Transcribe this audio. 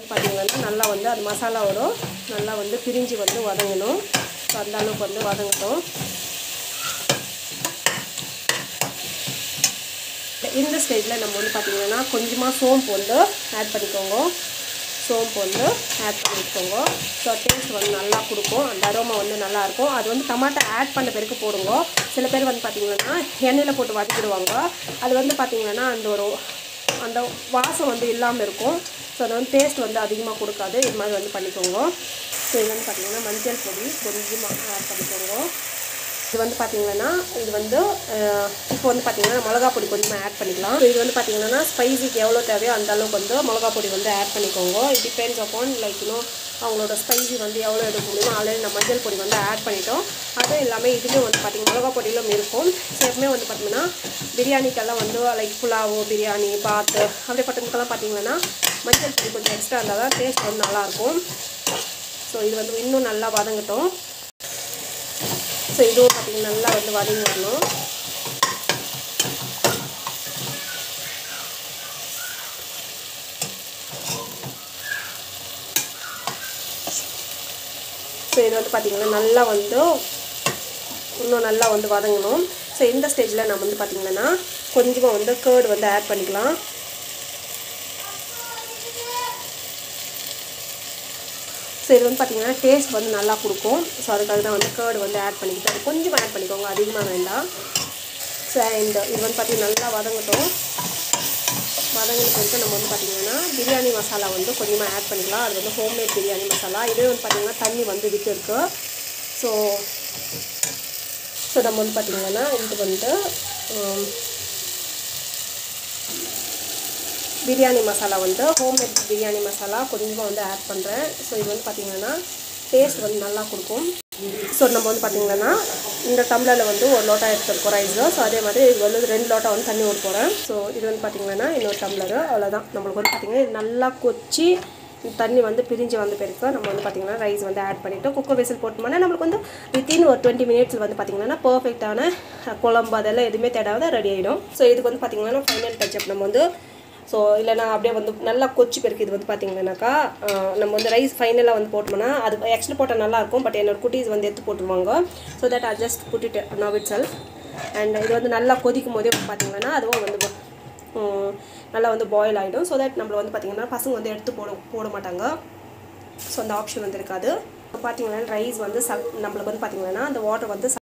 வந்து பார்த்திங்கன்னா நல்லா வந்து அது மசாலாவோட நல்லா வந்து பிரிஞ்சு வந்து வதங்கணும் ஸோ அந்த அளவுக்கு வந்து வதங்கட்டும் இந்த ஸ்டேஜில் நம்ம வந்து பார்த்திங்கன்னா கொஞ்சமாக சோம்பு வந்து ஆட் பண்ணிக்கோங்க சோம்பு வந்து ஆட் பண்ணிக்கோங்க ஸோ டேஸ்ட் வந்து நல்லா கொடுக்கும் அந்த அரோமா வந்து நல்லாயிருக்கும் அது வந்து டமாட்டா ஆட் பண்ண பிறகு போடுங்க சில பேர் வந்து பார்த்திங்கன்னா எண்ணெயில் போட்டு வதக்கிடுவாங்க அது வந்து பார்த்திங்கன்னா அந்த ஒரு அந்த வாசம் வந்து இல்லாமல் இருக்கும் ஸோ அது வந்து டேஸ்ட் வந்து அதிகமாக கொடுக்காது இது மாதிரி வந்து பண்ணிக்கோங்க ஸோ இது வந்து பார்த்திங்கன்னா மஞ்சள் பொடி கொஞ்சமாக ஆட் பண்ணிக்கோங்க இது வந்து பார்த்தீங்கன்னா இது வந்து அஹ், இப்போ வந்து பார்த்தீங்கன்னா மிளகா பொடி கொஞ்சமாக ஆட் பண்ணிக்கலாம் So, இது வந்து பார்த்தீங்கன்னா ஸ்பைசிக்கு எவ்வளோ தேவையோ அந்த அளவுக்கு வந்து மிளகா பொடி வந்து ஆட் பண்ணிக்கோங்க இட் டிபெண்ட்ஸ் அப்பான் லைக் இன்னும் அவங்களோட ஸ்பைசி வந்து எவ்வளோ எடுக்க முடியுமோ ஆல்ரெடி நம்ம மஞ்சள் பொடி வந்து ஆட் பண்ணிட்டோம் அதுவும் இல்லாமல் இதுலேயும் வந்து பார்த்தீங்கன்னா மிளகா பொடியிலும் இருக்கும் ஸோ எப்பவுமே வந்து பார்த்தீங்கன்னா பிரியாணிக்கெல்லாம் வந்து லைக் புலாவோ பிரியாணி பாத்து அப்படிப்பட்டதுக்கெல்லாம் பார்த்தீங்கன்னா மஞ்சள் பொடி கொஞ்சம் எக்ஸ்ட்ரா இருந்தால் தான் டேஸ்ட் வந்து நல்லாயிருக்கும் ஸோ இது வந்து இன்னும் நல்லா வதங்கட்டும் ஸோ இதுவும் பார்த்தீங்கன்னா நல்லா வந்து வதங்கி வரணும் ஸோ இது வந்து பார்த்திங்கன்னா நல்லா வந்து இன்னும் நல்லா வந்து வதங்கணும் ஸோ இந்த ஸ்டேஜில் நம்ம வந்து பார்த்திங்கன்னா கொஞ்சமாக வந்து கேர்டு வந்து ஆட் பண்ணிக்கலாம் ஸோ இது வந்து பார்த்திங்கன்னா டேஸ்ட் வந்து நல்லா கொடுக்கும் ஸோ அதுக்காக தான் வந்து கேர்டு வந்து ஆட் பண்ணிக்கிட்டு அது கொஞ்சமாக ஆட் பண்ணிக்கோங்க அதிகமாக வேண்டாம் ஸோ இந்த இது வந்து பார்த்திங்கன்னா நல்லா வதங்கட்டும் வதங்கின பிறகு நம்ம வந்து பார்த்திங்கன்னா பிரியாணி மசாலா வந்து கொஞ்சமாக ஆட் பண்ணிக்கலாம் அது வந்து ஹோம்மேட் பிரியாணி மசாலா இதே வந்து பார்த்திங்கன்னா தண்ணி வந்து விட்டு இருக்கு ஸோ ஸோ நம்ம வந்து பார்த்திங்கன்னா இது வந்து உம், பிரியாணி மசாலா வந்து ஹோம்மேட் பிரியாணி மசாலா கொஞ்சமாக வந்து ஆட் பண்ணுறேன் ஸோ இது வந்து பார்த்திங்கன்னா டேஸ்ட் வந்து நல்லா கொடுக்கும் ஸோ நம்ம வந்து பார்த்திங்கன்னா இந்த டம்ளரில் வந்து ஒரு லோட்டா எடுத்துருக்கோம் ரைஸு ஸோ அதே மாதிரி இது வந்து ரெண்டு லோட்டா வந்து தண்ணி ஊற்ற போகிறேன் ஸோ இது வந்து பார்த்திங்கன்னா இன்னொரு டம்ளரு அவ்வளோதான் நம்மளுக்கு வந்து பார்த்திங்கன்னா இது நல்லா கொச்சி தண்ணி வந்து பிரிஞ்சு வந்த பிறகு நம்ம வந்து பார்த்திங்கன்னா ரைஸ் வந்து ஆட் பண்ணிவிட்டு குக்கர் விசில் போட்டோம்னா நம்மளுக்கு வந்து வித்தின் ஒரு டுவெண்ட்டி மினிட்ஸில் வந்து பார்த்திங்கன்னா பர்ஃபெக்டான குழம்பு அதெல்லாம் எதுவுமே தேடாத ரெடி ஆகிடும் ஸோ இதுக்கு வந்து பார்த்திங்கன்னா ஃபைனல் டச்சப் நம்ம வந்து ஸோ இல்லைனா அப்படியே வந்து நல்லா கொச்சி பெருக்கு இது வந்து பார்த்தீங்கன்னாக்கா ஆஹ், நம்ம வந்து ரைஸ் ஃபைனலாக வந்து போட்டோம்னா அது ஆக்சுவலி போட்டால் நல்லாயிருக்கும் பட் என்னோட குட்டீஸ் வந்து எடுத்து போட்டுருவாங்க ஸோ தட் ஐ ஜஸ்ட் புட்டிட்டு நவ் இட் செல்ஃப் அண்ட் இது வந்து நல்லா கொதிக்கும் போதே பார்த்தீங்கன்னா அதுவும் வந்து உம், நல்லா வந்து பாயில் ஆகிடும் ஸோ தட் நம்மள வந்து பார்த்திங்கன்னா பசங்க வந்து எடுத்து போட போட மாட்டாங்க ஸோ அந்த ஆப்ஷன் வந்து இருக்காது பார்த்தீங்கன்னா ரைஸ் வந்து சல் நம்மளுக்கு வந்து பார்த்திங்கன்னா அந்த வாட்டர் வந்து